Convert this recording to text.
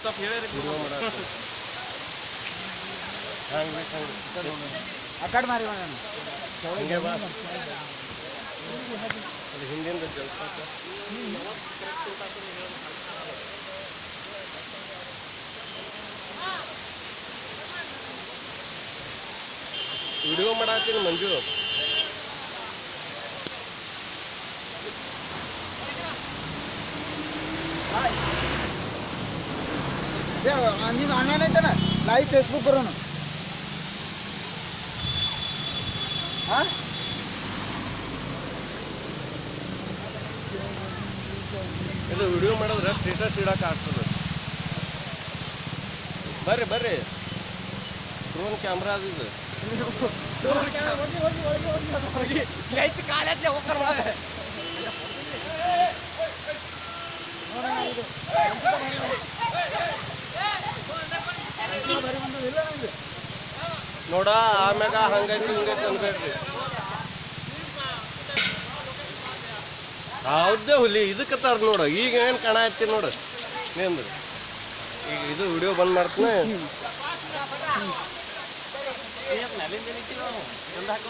ಸ್ವಲ್ಪ ಹೇಳಿರಿ ವಿಡಿಯೋ ಮಾಡಕ್ಕೆ ಹಂಗೆ ಬೇಕು ಹಂಗೆ ಆ ಕಡೆ ಮಾರಿ ಮಾಡೋಣ ಹಿಂಗೆ ಬಾ ಅದು ಹಿಂದಿಂದ ಜಲ್ಸಾಕ ವಿಡಿಯೋ ಮಾಡತ್ತೀನಿ ಮಂಜು ನೀನು ಆನ್ಲೈನ್ ಐತನ ಲೈವ್ ಫೇಸ್ಬುಕ್ ಬರೋನು ಹಾ ಇದು ವಿಡಿಯೋ ಮಾಡಿದ್ರೆ ಸ್ಟೇಟಸ್ ಇಡಕ್ಕೆ ಆಗ್ತದೆ ಬರ್ರಿ ಬರ್ರಿ ಡ್ರೋನ್ ಕ್ಯಾಮ್ರಾ ಅದು ಇದು ನೋಡ ಆಮ್ಯಾಗ ಹಂಗೈತಿ ಹಿಂಗೈತಿ ಅನ್ಬೇಡ್ರಿ ಹೌದೇ ಹುಲಿ ಇದಕ್ಕೆ ತರ ನೋಡು ಈಗ ಏನು ಕಾಣ ಐತಿ ನೋಡು ನಿಂದು ಈಗ ಇದು ವಿಡಿಯೋ ಬಂದ್ ಮಾಡ್ತೀನಿ